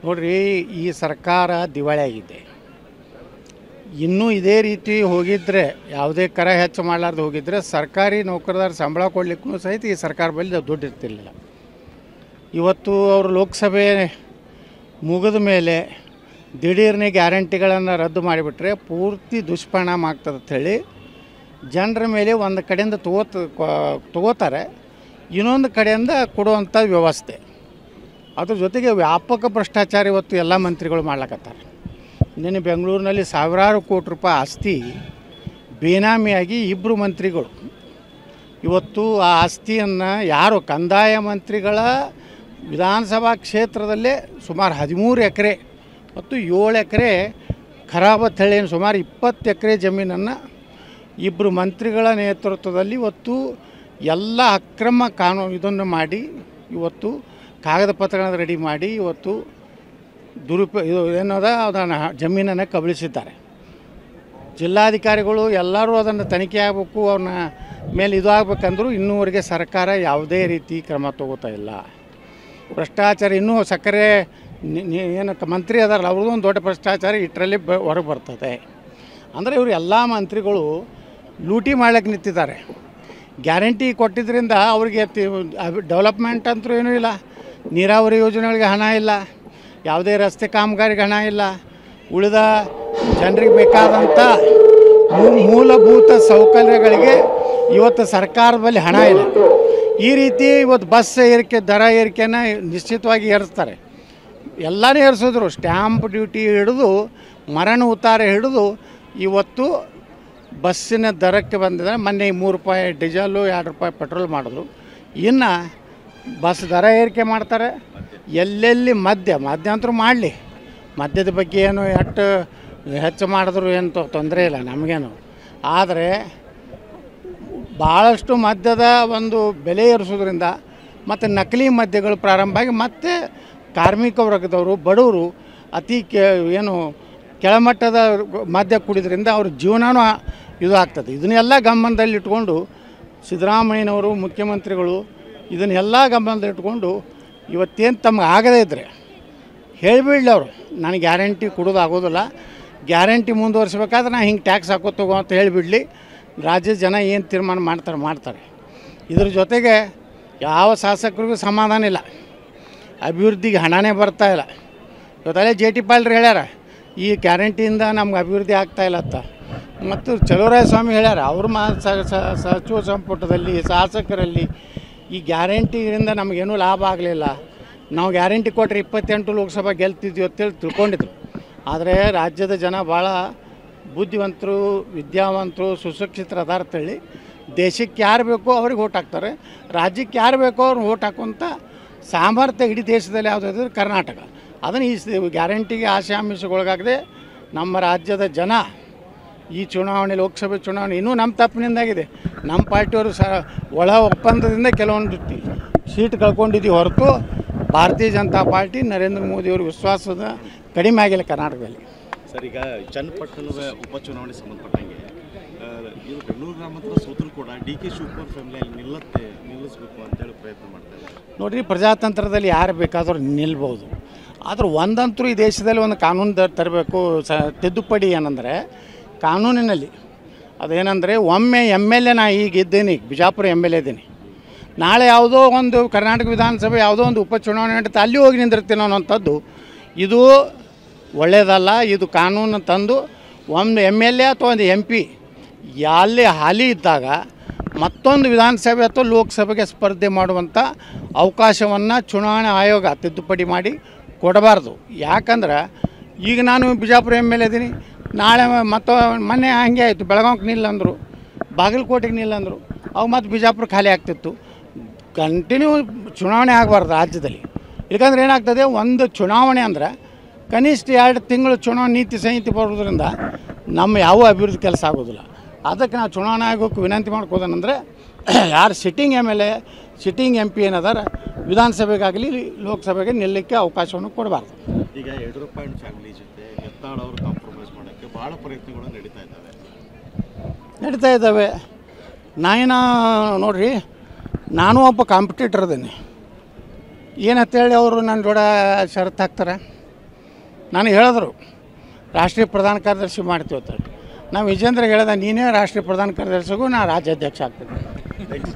ನೋಡ್ರಿ ಈ ಸರ್ಕಾರ ದಿವಾಳಿ ಆಗಿದೆ ಇನ್ನೂ ಇದೇ ರೀತಿ ಹೋಗಿದ್ದರೆ ಯಾವುದೇ ಕರ ಹೆಚ್ಚು ಮಾಡಲಾರ್ದು ಹೋಗಿದ್ದರೆ ಸರ್ಕಾರಿ ನೌಕರದಾರ ಸಂಬಳ ಕೊಡಲಿಕ್ಕೂ ಸಹಿತ ಈ ಸರ್ಕಾರ ಬಳಿ ದುಡ್ಡು ಇರ್ತಿರ್ಲಿಲ್ಲ ಇವತ್ತು ಅವರು ಲೋಕಸಭೆ ಮುಗಿದ ಮೇಲೆ ದಿಢೀರ್ನೆ ಗ್ಯಾರಂಟಿಗಳನ್ನು ರದ್ದು ಮಾಡಿಬಿಟ್ರೆ ಪೂರ್ತಿ ದುಷ್ಪರಿಣಾಮ ಆಗ್ತದೆ ಅಂಥೇಳಿ ಜನರ ಮೇಲೆ ಒಂದು ಕಡೆಯಿಂದ ತಗೋತ ತಗೋತಾರೆ ಇನ್ನೊಂದು ಕಡೆಯಿಂದ ಕೊಡುವಂಥ ವ್ಯವಸ್ಥೆ ಅದ್ರ ಜೊತೆಗೆ ವ್ಯಾಪಕ ಭ್ರಷ್ಟಾಚಾರ ಇವತ್ತು ಎಲ್ಲ ಮಂತ್ರಿಗಳು ಮಾಡ್ಲಕತ್ತಾರೆ ನಿನ್ನೆ ಬೆಂಗಳೂರಿನಲ್ಲಿ ಸಾವಿರಾರು ಕೋಟಿ ರೂಪಾಯಿ ಆಸ್ತಿ ಬೇನಾಮಿಯಾಗಿ ಇಬ್ಬರು ಮಂತ್ರಿಗಳು ಇವತ್ತು ಆ ಆಸ್ತಿಯನ್ನು ಯಾರು ಕಂದಾಯ ಮಂತ್ರಿಗಳ ವಿಧಾನಸಭಾ ಕ್ಷೇತ್ರದಲ್ಲೇ ಸುಮಾರು ಹದಿಮೂರು ಎಕರೆ ಮತ್ತು ಏಳು ಎಕರೆ ಖರಾಬ ತಳಿನ ಸುಮಾರು ಇಪ್ಪತ್ತು ಎಕರೆ ಜಮೀನನ್ನು ಇಬ್ಬರು ಮಂತ್ರಿಗಳ ನೇತೃತ್ವದಲ್ಲಿ ಇವತ್ತು ಎಲ್ಲ ಅಕ್ರಮ ಕಾನೂನು ಇದನ್ನು ಮಾಡಿ ಇವತ್ತು ಕಾಗದ ಪತ್ರಗಳನ್ನು ರೆಡಿ ಮಾಡಿ ಇವತ್ತು ದುರುಪ ಇದು ಏನದ ಅದನ್ನು ಜಮೀನನ್ನು ಕಬಳಿಸಿದ್ದಾರೆ ಜಿಲ್ಲಾಧಿಕಾರಿಗಳು ಎಲ್ಲರೂ ಅದನ್ನು ತನಿಖೆ ಆಗಬೇಕು ಅವ್ರನ್ನ ಮೇಲೆ ಇದು ಆಗ್ಬೇಕಂದ್ರೂ ಇನ್ನೂವರೆಗೆ ಸರ್ಕಾರ ಯಾವುದೇ ರೀತಿ ಕ್ರಮ ತಗೋತಾ ಇಲ್ಲ ಭ್ರಷ್ಟಾಚಾರ ಇನ್ನೂ ಸಕ್ಕರೆ ನಿ- ನಿ- ಏನು ಕ- ಮಂತ್ರಿ ಅದಾರಲ್ಲ ಅವ್ರದ್ದು ಒಂದು ದೊಡ್ಡ ಭ್ರಷ್ಟಾಚಾರ ಇಟ್ಟರಲ್ಲಿ ಬ ಹೊರಗೆ ಬರ್ತದೆ ಅಂದರೆ ಇವರು ಎಲ್ಲ ಮಂತ್ರಿಗಳು ಲೂಟಿ ಮಾಡ್ಲಿಕ್ಕೆ ನಿಂತಿದ್ದಾರೆ ಗ್ಯಾರಂಟಿ ಕೊಟ್ಟಿದ್ದರಿಂದ ಅವ್ರಿಗೆ ಡೆವಲಪ್ಮೆಂಟ್ ಅಂತೂ ಏನೂ ಇಲ್ಲ ನೀರಾವರಿ ಯೋಜನೆಗಳಿಗೆ ಹಣ ಇಲ್ಲ ಯಾವುದೇ ರಸ್ತೆ ಕಾಮಗಾರಿಗೆ ಹಣ ಇಲ್ಲ ಉಳಿದ ಜನರಿಗೆ ಬೇಕಾದಂಥ ಮೂ- ಮೂಲಭೂತ ಸೌಕರ್ಯಗಳಿಗೆ ಇವತ್ತು ಸರ್ಕಾರದ ಬಳಿ ಹಣ ಇಲ್ಲ ಈ ರೀತಿ ಇವತ್ತು ಬಸ್ ಏರಿಕೆ ದರ ಏರಿಕೆನ ನಿಶ್ಚಿತವಾಗಿ ಏರಿಸ್ತಾರೆ ಎಲ್ಲನೇ ಏರಿಸಿದ್ರು ಸ್ಟ್ಯಾಂಪ್ ಡ್ಯೂಟಿ ಹಿಡಿದು ಮರಣ ಉತ್ತಾರ ಹಿಡಿದು ಇವತ್ತು ಬಸ್ಸಿನ ದರಕ್ಕೆ ಬಂದಿದೆ ಮೊನ್ನೆ ಮೂರು ರೂಪಾಯಿ ಡೀಸೆಲು ಎರಡು ರೂಪಾಯಿ ಪೆಟ್ರೋಲ್ ಮಾಡಿದ್ರು ಇನ್ನು ಬಸ್ ದರ ಏರಿಕೆ ಮಾಡ್ತಾರೆ ಎಲ್ಲೆಲ್ಲಿ ಮದ್ಯ ಮದ್ಯ ಅಂತೂ ಮಾಡಲಿ ಮದ್ಯದ ಬಗ್ಗೆ ಏನು ಎಷ್ಟು ಹೆಚ್ಚು ಮಾಡಿದ್ರು ಏನು ತೊ- ತೊಂದರೆ ಇಲ್ಲ ನಮಗೇನು ಆದರೆ ಭಾಳಷ್ಟು ಮದ್ಯದ ಒಂದು ಬೆಲೆ ಏರಿಸೋದ್ರಿಂದ ಮತ್ತು ನಕಲಿ ಮದ್ಯಗಳು ಪ್ರಾರಂಭ ಆಗಿ ಮತ್ತೆ ಕಾರ್ಮಿಕ ವರ್ಗದವರು ಬಡವರು ಅತಿ ಕೆ ಏನು ಕೆಳಮಟ್ಟದ ಮದ್ಯ ಕುಡಿದ್ರಿಂದ ಅವ್ರ ಜೀವನನೂ ಇದು ಆಗ್ತದೆ ಇದನ್ನೆಲ್ಲ ಗಮನದಲ್ಲಿ ಇಟ್ಕೊಂಡು ಸಿದ್ದರಾಮಯ್ಯನವರು ಮುಖ್ಯಮಂತ್ರಿಗಳು ಇದನ್ನೆಲ್ಲ ಗಮನದಲ್ಲಿ ಇಟ್ಕೊಂಡು ಇವತ್ತೇನು ತಮಗೆ ಆಗದೇ ಇದ್ದರೆ ಹೇಳಿಬಿಡ್ಲಿ ಅವರು ನನಗೆ ಗ್ಯಾರಂಟಿ ಕೊಡೋದು ಆಗೋದಿಲ್ಲ ಗ್ಯಾರಂಟಿ ಮುಂದುವರಿಸ್ಬೇಕಾದ್ರೆ ನಾ ಹಿಂಗೆ ಟ್ಯಾಕ್ಸ್ ಹಾಕೋತ ಹೋಗೋ ಅಂತ ಹೇಳಿಬಿಡಲಿ ರಾಜ್ಯದ ಜನ ಏನು ತೀರ್ಮಾನ ಮಾಡ್ತಾರೆ ಮಾಡ್ತಾರೆ ಇದ್ರ ಜೊತೆಗೆ ಯಾವ ಶಾಸಕರಿಗೂ ಸಮಾಧಾನ ಇಲ್ಲ ಅಭಿವೃದ್ಧಿಗೆ ಹಣನೇ ಬರ್ತಾ ಇಲ್ಲ ಇವತ್ತಲ್ಲೇ ಜೆ ಟಿ ಪಾಲ್ರು ಹೇಳ್ಯಾರ ಈ ಗ್ಯಾರಂಟಿಯಿಂದ ನಮ್ಗೆ ಅಭಿವೃದ್ಧಿ ಆಗ್ತಾ ಇಲ್ಲ ಅಂತ ಮತ್ತು ಚಲುವರಾಯ ಸ್ವಾಮಿ ಹೇಳ್ಯಾರ ಅವ್ರ ಮಾ ಸ- ಸ- ಸಚಿವ ಸಂಪುಟದಲ್ಲಿ ಶಾಸಕರಲ್ಲಿ ಈ ಗ್ಯಾರಂಟಿಯಿಂದ ನಮಗೇನೂ ಲಾಭ ಆಗಲಿಲ್ಲ ನಾವು ಗ್ಯಾರಂಟಿ ಕೊಟ್ಟರೆ ಇಪ್ಪತ್ತೆಂಟು ಲೋಕಸಭಾ ಗೆಲ್ತಿದ್ವಿ ಅಂತೇಳಿ ತಿಳ್ಕೊಂಡಿದ್ರು ಆದರೆ ರಾಜ್ಯದ ಜನ ಭಾಳ ಬುದ್ಧಿವಂತರು ವಿದ್ಯಾವಂತರು ಸುಶಿಕ್ಷಿತರು ಅದಾರ ಅಂತೇಳಿ ದೇಶಕ್ಕೆ ಯಾರು ಬೇಕೋ ಅವ್ರಿಗೆ ಓಟ್ ಹಾಕ್ತಾರೆ ರಾಜ್ಯಕ್ಕೆ ಯಾರು ಬೇಕೋ ಅವ್ರನ್ನ ಓಟ್ ಹಾಕುವಂಥ ಸಾಮರ್ಥ್ಯ ಇಡೀ ದೇಶದಲ್ಲಿ ಯಾವುದಾದ್ರೆ ಕರ್ನಾಟಕ ಅದನ್ನು ಈ ಸ- ಗ್ಯಾರಂಟಿಗೆ ಆಶೆ ಆಮಿಷಗೊಳಗಾಗದೆ ನಮ್ಮ ರಾಜ್ಯದ ಜನ ಈ ಚುನಾವಣೆ ಲೋಕಸಭೆ ಚುನಾವಣೆ ಇನ್ನೂ ನಮ್ಮ ತಪ್ಪಿನಿಂದಾಗಿದೆ ನಮ್ಮ ಪಾರ್ಟಿಯವರು ಸ ಒಳ ಒಪ್ಪಂದದಿಂದ ಕೆಲವೊಂದು ಟಿ- ಸೀಟ್ ಕಳ್ಕೊಂಡಿದ್ದೀವಿ ಹೊರತು ಭಾರತೀಯ ಜನತಾ ಪಾರ್ಟಿ ನರೇಂದ್ರ ಮೋದಿಯವ್ರ ವಿಶ್ವಾಸದ ಕಡಿಮೆ ಆಗಿಲ್ಲ ಕರ್ನಾಟಕದಲ್ಲಿ ಸರ್ ಈಗ ಚನ್ನಪಟ್ಟಣದ ಉಪಚುನಾವಣೆ ಸಂಬಂಧಪಟ್ಟಂಗೆ ಆ, ಇದು ಬೆಂಗಳೂರು ಗ್ರಾಮಾಂತರ ಸೋತರು ಕೂಡ ಡಿ ಕೆ ಶಿವಕುಮಾರ್ ಫ್ಯಾಮಿಲಿಯಲ್ಲಿ ನಿಲ್ಲತ್ತೆ ನಿಲ್ಲಿಸ್ಬೇಕು ಅಂತೇಳಿ ಪ್ರಯತ್ನ ಮಾಡ್ತಾ ಇದ್ದಾರೆ ನೋಡ್ರಿ ಪ್ರಜಾತಂತ್ರದಲ್ಲಿ ಯಾರು ಬೇಕಾದರೂ ನಿಲ್ಬೋದು ಆದ್ರೆ ಒಂದಂತರೂ ಈ ದೇಶದಲ್ಲಿ ಒಂದು ಕಾನೂನು ದ- ತರಬೇಕು ಸ ತಿದ್ದುಪಡಿ ಏನಂದರೆ ಕಾನೂನಿನಲ್ಲಿ ಅದೇನೆಂದರೆ ಒಮ್ಮೆ ಎಮ್ ಎಲ್ ಎ ನಾ ಈಗ ಇದ್ದೇನೆ ಈಗ ಬಿಜಾಪುರ ಎಮ್ ಎಲ್ ಎ ಇದ್ದೀನಿ ನಾಳೆ ಯಾವುದೋ ಒಂದು ಕರ್ನಾಟಕ ವಿಧಾನಸಭೆ ಯಾವುದೋ ಒಂದು ಉಪಚುನಾವಣೆ ನಡೀತಾ ಅಲ್ಲಿ ಹೋಗಿ ನಿಂದಿರ್ತೀನಿ ಅನ್ನೋಂಥದ್ದು ಇದು ಒಳ್ಳೆಯದಲ್ಲ ಇದು ಕಾನೂನು ತಂದು ಒಂದು ಎಮ್ ಎಲ್ ಎ ಅಥವಾ ಒಂದು ಎಂ ಪಿ ಅಲ್ಲಿ ಹಾಲಿ ಇದ್ದಾಗ ಮತ್ತೊಂದು ವಿಧಾನಸಭೆ ಅಥವಾ ಲೋಕಸಭೆಗೆ ಸ್ಪರ್ಧೆ ಮಾಡುವಂಥ ಅವಕಾಶವನ್ನು ಚುನಾವಣಾ ಆಯೋಗ ತಿದ್ದುಪಡಿ ಮಾಡಿ ಕೊಡಬಾರ್ದು ಯಾಕಂದ್ರೆ ಈಗ ನಾನು ಬಿಜಾಪುರ ಎಮ್ ಎಲ್ ಇದ್ದೀನಿ ನಾಳೆ ಮತ್ತು ಮೊನ್ನೆ ಹಂಗೆ ಆಯಿತು ಬೆಳಗಾವಿಗೆ ನಿಲ್ಲಂದರು ಬಾಗಲಕೋಟೆಗೆ ನಿಲ್ಲಂದರು ಅವು ಮತ್ತು ಬಿಜಾಪುರ ಖಾಲಿ ಆಗ್ತಿತ್ತು ಕಂಟಿನ್ಯೂ ಚುನಾವಣೆ ಆಗಬಾರ್ದು ರಾಜ್ಯದಲ್ಲಿ ಯಾಕಂದ್ರೆ ಏನಾಗ್ತದೆ ಒಂದು ಚುನಾವಣೆ ಅಂದ್ರೆ ಕನಿಷ್ಠ ಎರಡು ತಿಂಗಳು ಚುನಾವಣೆ ನೀತಿ ಸಂಹಿತೆ ಬರೋದ್ರಿಂದ ನಮ್ಮ ಯಾವ ಅಭಿವೃದ್ಧಿ ಕೆಲಸ ಆಗೋದಿಲ್ಲ ಅದಕ್ಕೆ ನಾವು ಚುನಾವಣಾ ಆಯೋಗಕ್ಕೆ ವಿನಂತಿ ಮಾಡ್ಕೋದೇನೆಂದರೆ ಯಾರು sitting M L A sitting M P ಏನದಾರ ವಿಧಾನಸಭೆಗಾಗಲಿ ಲೋಕಸಭೆಗೆ ನಿಲ್ಲಕ್ಕೆ ಅವಕಾಶವನ್ನು ಕೊಡಬಾರ್ದು ಈಗ ಯಡಿಯೂರಪ್ಪ ಆ್ಯಂಡ್ ಫ್ಯಾಮಿಲಿ ಜೊತೆ ಯತ್ನಾಳ್ ಅವರು ಕಾಂಪ್ರಮೈಸ್ ಮಾಡೋಕ್ಕೆ ಭಾಳ ಪ್ರಯತ್ನಗಳು ನಡೀತಾ ಇದ್ದಾವೆ ನಡೀತಾ ಇದ್ದಾವೆ ನಾಯಿನ ನೋಡ್ರಿ ನಾನು ಒಬ್ಬ ಕಾಂಪಿಟೇಟರ್ ಇದ್ದೀನಿ ಏನಂತೇಳಿ ಅವರು ನನ್ನ ಜೋಡ ಷರತ್ತು ಹಾಕ್ತಾರೆ ನನಗೆ ಹೇಳಿದ್ರು ರಾಷ್ಟ್ರೀಯ ಪ್ರಧಾನ ಕಾರ್ಯದರ್ಶಿ ಮಾಡ್ತೀವಿ ಅಂತ ನಾವು ವಿಜೇಂದ್ರ ಹೇಳ್ದೆ ನೀನೇ ರಾಷ್ಟ್ರೀಯ ಪ್ರಧಾನ ಕಾರ್ಯದರ್ಶಿಗೂ ನಾ ರಾಜ್ಯಾಧ್ಯಕ್ಷ ಆಗ್ತೀನಿ